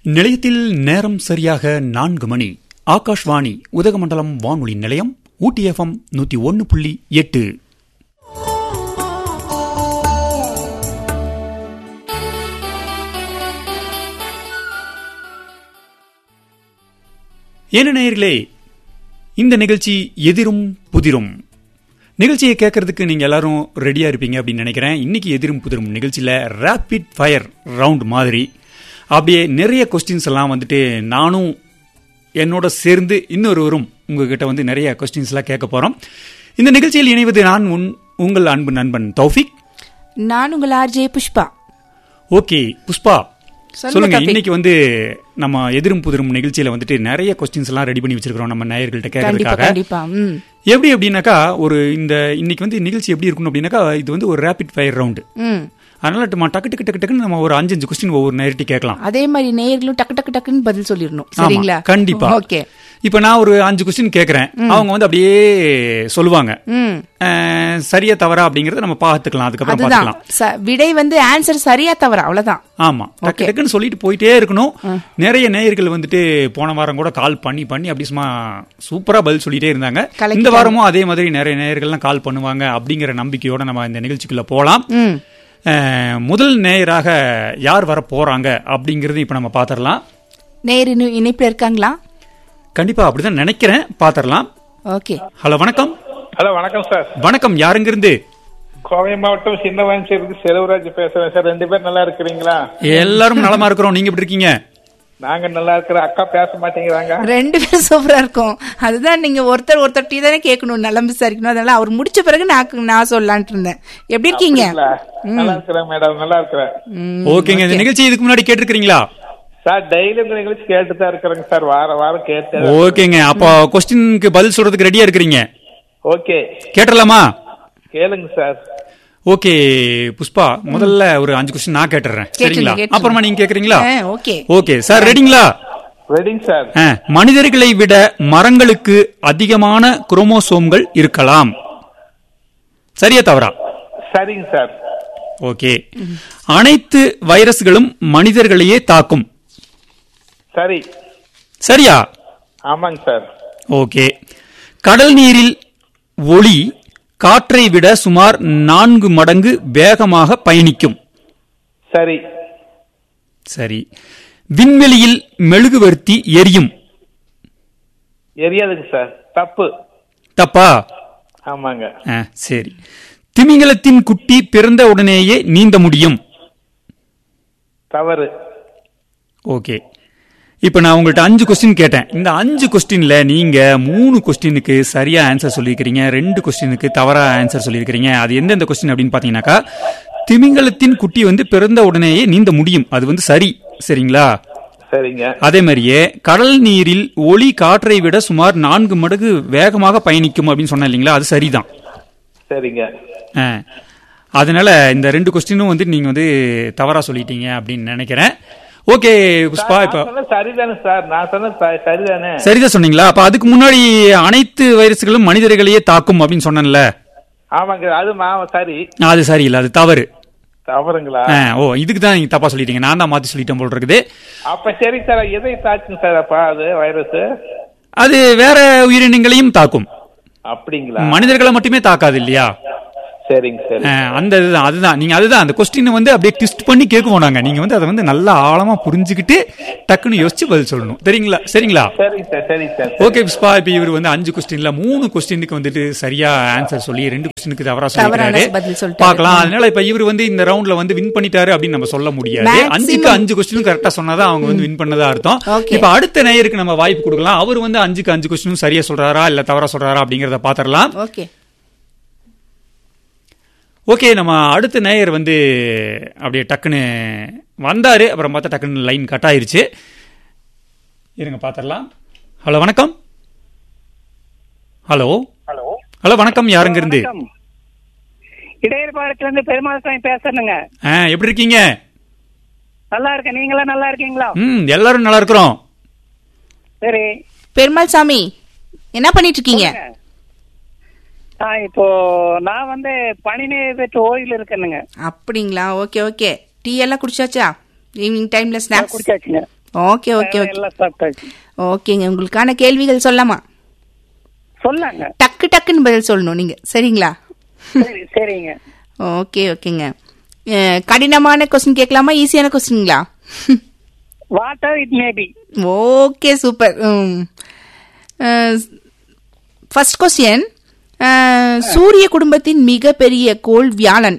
நிலையத்தில் நேரம் சரியாக நான்கு மணி ஆகாஷ்வாணி உதகமண்டலம் வானொலி நிலையம் ஊட்டி எஃப்எம் நூத்தி ஒன்னு புள்ளி எட்டு என்ன நேயர்களே இந்த நிகழ்ச்சி எதிரும் புதிரும் நிகழ்ச்சியை கேட்கறதுக்கு நீங்க எல்லாரும் ரெடியா இருப்பீங்க அப்படின்னு நினைக்கிறேன் இன்னைக்கு எதிரும் புதிரும் நிகழ்ச்சியில ரேபிட் ஃபயர் ரவுண்ட் மாதிரி அப்படியே நிறைய கொஸ்டின்ஸ் எல்லாம் வந்துட்டு நானும் என்னோட சேர்ந்து இன்னொருவரும் உங்ககிட்ட வந்து நிறைய கொஸ்டின்ஸ் எல்லாம் கேட்க போறோம் இந்த நிகழ்ச்சியில் இணைவது நான் உன் உங்கள் அன்பு நண்பன் தௌஃபிக் நான் உங்கள் ஆர்ஜே புஷ்பா ஓகே புஷ்பா சொல்லுங்க சொல்லுங்க தம்பி. இன்னைக்கு வந்து நம்ம எதிரும் புதிரும் நிகழ்ச்சியில வந்துட்டு நிறைய கொஸ்டின்ஸ் எல்லாம் ரெடி பண்ணி வச்சிருக்கிறோம் நம்ம நேயர்கள்ட்ட கண்டிப்பா கேட்கறதுக்காக கண்டிப்பா ம் எப்படி அப்படின்னாக்கா ஒரு இந்த இன்னைக்கு வந்து நிகழ்ச்சி எப்படி இருக்கணும் அப்படின்னாக்கா இது வந்து ஒரு ரேபிட் ஃபயர் ரவுண்டு ம் அதனால நம்ம டக்கு டக்கு டக்கு டக்குன்னு நம்ம ஒரு அஞ்சு அஞ்சு கொஸ்டின் ஒவ்வொரு நேரட்டி கேட்கலாம் அதே மாதிரி நேயர்களும் டக்கு டக்கு டக்குன்னு பதில் சொல்லிடணும் ஆமா, சரிங்களா கண்டிப்பா ஓகே இப்ப நான் ஒரு அஞ்சு கொஸ்டின் கேக்குறேன் அவங்க வந்து அப்படியே சொல்லுவாங்க ம் அஹ், சரியா தவறா அப்படிங்கறத நம்ம பார்த்துக்கலாம் அதுக்கப்புறம் அதுதான் பார்த்துக்கலாம் ச- விடை வந்து ஆன்சர் சரியா தவறா அவ்வளவுதான் ஆமா டக்கு டக்குன்னு சொல்லிட்டு போயிட்டே இருக்கணும் நிறைய நேயர்கள் வந்துட்டு போன வாரம் கூட கால் பண்ணி பண்ணி அப்படி சும்மா சூப்பரா பதில் சொல்லிட்டே இருந்தாங்க கலக்கிட்டாங்க. இந்த வாரமும் அதே மாதிரி நிறைய நேயர்கள்லாம் கால் பண்ணுவாங்க அப்படிங்கிற நம்பிக்கையோட நம்ம இந்த நிகழ்ச்சிக்குள்ள போலாம் ம் அஹ், முதல் நேயராக யார் வர போறாங்க அப்படிங்கறது இப்ப நம்ம பாத்திரலாம் நேர் இன்னும் இணைப்புல இருக்காங்களா கண்டிப்பா அப்படிதான் நினைக்கிறேன் பாத்திரலாம் ஓகே ஹலோ வணக்கம் ஹலோ வணக்கம் சார் வணக்கம் யாருங்க இருந்து கோவை மாவட்டம் சின்னவாஞ்சியிலிருந்து செலவராஜ் பேசுறேன் சார் ரெண்டு பேரும் நல்லா இருக்கிறீங்களா எல்லாரும் நலமா இருக்கிறோம் நீங்க எப்படி இருக்கீங்க நாங்க நல்லா இருக்கிறோம் அக்கா பேச மாட்டேங்கிறாங்க ரெண்டு பேரும் சூப்பரா இருக்கும் அதுதான் நீங்க ஒருத்தர் ஒருத்தர் டீ தானே கேட்கணும் நலம் விசாரிக்கணும் அதனால அவர் முடிச்ச பிறகு நான் நான் சொல்லலான்ட்டு இருந்தேன் எப்படி இருக்கீங்க அப்படிங்களா? நல்லா இருக்கிறேன் மேடம் நல்லா இருக்கிறேன் ம், ஓகேங்க இந்த நிகழ்ச்சி இதுக்கு முன்னாடி கேட்டிருக்கீங்களா சார் டெய்லி உங்க நிகழ்ச்சி கேட்டு தான் இருக்கிறேங்க சார் வாரம் வாரம் கேட்டு ஓகேங்க அப்போ கொஸ்டினுக்கு பதில் சொல்றதுக்கு ரெடியா இருக்கிறீங்க ஓகே கேட்டலாமா கேளுங்க சார் ஓகே புஷ்பா முதல்ல ஒரு அஞ்சு கொஸ்டின் நான் கேட்டுறேன் கேட்டுருங்க, சரிங்களா கேட்டுருங்க. அப்புறமா நீங்க கேக்குறீங்களா ஆ, ஓகே ஓகே சார் ரெடிங்களா ரெடிங் சார் ஆ, மனிதர்களை விட மரங்களுக்கு அதிகமான குரோமோசோம்கள் இருக்கலாம் சரியா தவறா சரிங்க சார் ஓகே அனைத்து வைரஸ்களும் மனிதர்களையே தாக்கும் சரி சரியா ஆமாங்க சார் ஓகே கடல் நீரில் ஒளி காற்றை விட சுமார் நான்கு மடங்கு வேகமாக பயணிக்கும் சரி சரி விண்வெளியில் மெழுகுவர்த்தி எரியும் எரியாதுங்க சார் தப்பு தப்பா ஆமாங்க ஆ, சரி திமிங்கலத்தின் குட்டி பிறந்த உடனேயே நீந்த முடியும் தவறு ஓகே இப்போ நான் உங்கள்ட்ட அஞ்சு கொஸ்டின் கேட்டேன் இந்த அஞ்சு கொஸ்டின்ல நீங்க மூணு கொஸ்டினுக்கு சரியா ஆன்சர் சொல்லியிருக்கிறீங்க ரெண்டு கொஸ்டினுக்கு தவறா ஆன்சர் சொல்லியிருக்கிறீங்க அது எந்தெந்த கொஸ்டின் அப்படின்னு பாத்தீங்கன்னாக்கா திமிங்கலத்தின் குட்டி வந்து பிறந்த உடனேயே நீந்த முடியும் அது வந்து சரி சரிங்களா சரிங்க அதே மாதிரியே கடல் நீரில் ஒளி காற்றை விட சுமார் நான்கு மடங்கு வேகமாக பயணிக்கும் அப்படின்னு சொன்னேன் இல்லைங்களா அது சரிதான் சரிங்க ஆ. அதனால இந்த ரெண்டு கொஸ்டினும் வந்து நீங்க வந்து தவறா சொல்லிட்டீங்க அப்படின்னு நினைக்கிறேன் ஓகே புஷ்பா இப்போ நான் சொன்னது சரிதானே சார் நான் சொன்னது ச- சரிதானே சரிதான் சொன்னீங்களா அப்ப அதுக்கு முன்னாடி அனைத்து வைரஸ்களும் மனிதர்களையே தாக்கும் அப்படின்னு சொன்னேன்ல ஆமாங்க அது மா- சரி அது சரியில்லை அது தவறு தவறுங்களா ஆ, ஓ இதுக்கு தான் நீங்க தப்பா சொல்லிட்டீங்க நான் தான் மாத்தி சொல்லிட்டேன் போல் இருக்குது அப்ப சரி சார் எதை தாச்சுங்க சார் அப்ப அது வைரஸ் அது வேற உயிரினங்களையும் தாக்கும் அப்படிங்களா மனிதர்களை மட்டுமே தாக்காது இல்லையா சரிங்க சரி ஆ, அந்த இதுதான் அதுதான் நீங்க அதுதான் அந்த கொஸ்டின் வந்து அப்படியே ட்விஸ்ட் பண்ணி கேட்குவோம் நாங்க நீங்க வந்து அதை வந்து நல்லா ஆழமா புரிஞ்சுக்கிட்டு டக்குன்னு யோசிச்சு பதில் சொல்லணும் சரிங்களா சரிங்களா சரிங்க சார் சரிங்க சார் ஓகே புஷ்பா இப்ப இவர் வந்து அஞ்சு கொஸ்டின்ல மூணு கொஸ்டினுக்கு வந்துட்டு சரியா ஆன்சர் சொல்லி ரெண்டு கொஸ்டினுக்கு தவறா தவறான சொல்லிருக்காரு பதில் சொல்லிட்டாரு. பார்க்கலாம் அதனால இப்ப இவர் வந்து இந்த ரவுண்ட்ல வந்து வின் பண்ணிட்டாரு அப்படின்னு நம்ம சொல்ல முடியாது Maximum. அஞ்சுக்கு அஞ்சு கொஸ்டினும் கரெக்டா சொன்னாதான் அவங்க வந்து வின் பண்ணதா அர்த்தம் Okay. இப்ப அடுத்த நேயருக்கு நம்ம வாய்ப்பு கொடுக்கலாம் அவர் வந்து அஞ்சுக்கு அஞ்சு கொஸ்டினும் சரியா சொல்றாரா இல்ல தவறா சொல்றாரா அப்படிங்கறத பாத்திரலாம் ஓகே ஓகே நம்ம அடுத்த நேயர் வந்து அப்படியே டக்குன்னு வந்தாரு அப்புறம் பார்த்தா டக்குன்னு லைன் கட் ஆயிருச்சு இருங்க பாத்திரலாம் ஹலோ வணக்கம் ஹலோ ஹலோ ஹலோ வணக்கம் யாருங்க இருந்து வணக்கம். இடையர் பாலத்துல இருந்து பெருமாள் சாமி பேசுறேனுங்க ஆ, எப்படி இருக்கீங்க நல்லா இருக்கேன் நீங்களா நல்லா இருக்கீங்களா ம் எல்லாரும் நல்லா இருக்கிறோம் சரி பெருமாள் சாமி என்ன பண்ணிட்டு இருக்கீங்க ஆ இப்போ நான் வந்து பணி பெற்று ஓய்வில் இருக்கேனுங்க அப்படிங்களா ஓகே ஓகே டீ எல்லாம் குடிச்சாச்சா ஈவினிங் டைம்ல ஸ்நாக்ஸ் குடிச்சாச்சுங்க ஓகே ஓகே ஓகே எல்லாம் சாப்பிட்டாச்சு ஓகேங்க உங்களுக்கான கேள்விகள் சொல்லலாமா சொல்லாங்க டக்கு டக்குன்னு பதில் சொல்லணும் நீங்க சரிங்களா சரி சரிங்க ஓகே ஓகேங்க அஹ், கடினமான கொஸ்டின் கேட்கலாமா ஈஸியான கொஸ்டின்ங்களா water it may be okay super first question சூரிய குடும்பத்தின் மிகப்பெரிய கோள் வியாழன்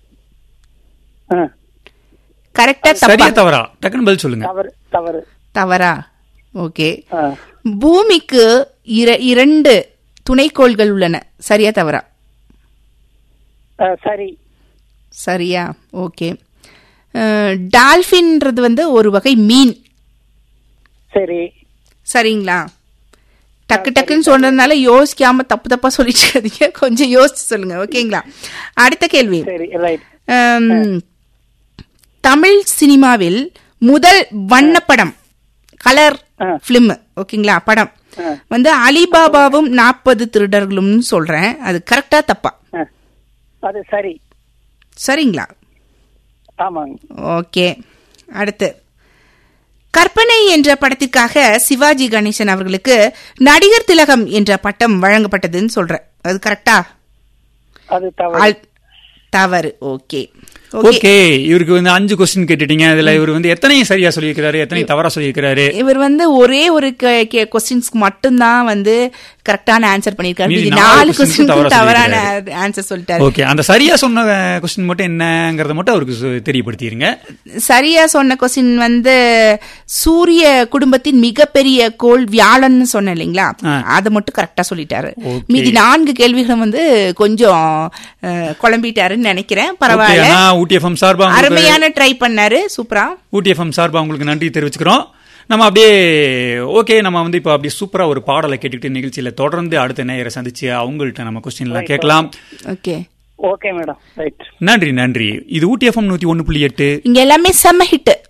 கரெக்டா சரியா தப்பா தவறா டக்குன்னு பதில் சொல்லுங்க தவறு தவறு தவறா ஓகே ஆ. பூமிக்கு இர- இரண்டு துணைக்கோள்கள் உள்ளன சரியா தவறா ஆ, சரி சரியா ஓகே டால்ஃபின்ன்றது வந்து ஒரு வகை மீன் சரி சரிங்களா டக்கு டக்குன்னு சொன்னதுனால யோசிக்காம தப்பு தப்பா சொல்லிட்டு இருக்காதீங்க கொஞ்சம் யோசிச்சு சொல்லுங்க ஓகேங்களா அடுத்த கேள்வி சரி ரைட் அம், தமிழ் சினிமாவில் முதல் வண்ணப்படம் கலர் ஆ. பிலிம் ஓகேங்களா படம் ஆ. வந்து அலிபாபாவும் நாற்பது திருடர்களும்னு சொல்றேன் அது கரெக்டா தப்பா ஆ. அது சரி சரிங்களா ஆமாங்க ஓகே அடுத்து கற்பனை என்ற படத்திற்காக சிவாஜி கணேசன் அவர்களுக்கு நடிகர் திலகம் என்ற பட்டம் வழங்கப்பட்டதுன்னு சொல்றேன் அது கரெக்டா அது தவறு ஆல்- தவறு ஓகே ஓகே ஓகே இவருக்கு வந்து அஞ்சு கொஸ்டின் கேட்டுட்டீங்க அதுல இவர் வந்து எத்தனை சரியா சொல்லியிருக்கிறாரு எத்தனை தவறா சொல்லியிருக்கிறாரு இவர் வந்து ஒரே ஒரு கொஸ்டின்ஸ்க்கு மட்டும்தான் வந்து கரெக்டான ஆன்சர் பண்ணிருக்காரு மீதி மீதி நாலு நாலு questions க்கு கொஸ்டினுக்கு தவறா தவறான ஆன்சர் சொல்லிட்டாரு ஓகே அந்த சரியா சொன்ன கொஸ்டின் மட்டும் என்னங்கறத மட்டும் அவருக்கு சு- தெரியப்படுத்திருங்க சரியா சொன்ன கொஸ்டின் வந்து சூரிய குடும்பத்தின் மிகப்பெரிய கோள் வியாழன்னு சொன்னேன் இல்லைங்களா ஆ. அதை மட்டும் கரெக்டா சொல்லிட்டாரு Okay. மீதி நான்கு கேள்விகளும் வந்து கொஞ்சம் அஹ், குழம்பிட்டாருன்னு நினைக்கிறேன் ஓகே பரவாயில்ல அண்ணா ஊட்டி எஃப்எம் சார்பா உங்களுக்கு அருமையான ட்ரை பண்ணாரு சூப்பரா ஊட்டி எஃப்எம் சார்பா உங்களுக்கு நன்றி தெரிவிச்சுக்கிறோம் நம்ம அப்படியே ஓகே நம்ம வந்து இப்போ அப்படியே சூப்பரா ஒரு பாடலை கேட்டுக்கிட்டு நிகழ்ச்சியில தொடர்ந்து அடுத்த நேயரை சந்திச்சு அவங்கள்ட்ட நம்ம கொஸ்டின்லாம் கேட்கலாம் ஓகே ஓகே மேடம் ரைட் நன்றி நன்றி இது ஊட்டி எஃப்எம் நூத்தி ஒன்னு புள்ளி எட்டு இங்க எல்லாமே செம்ம ஹிட்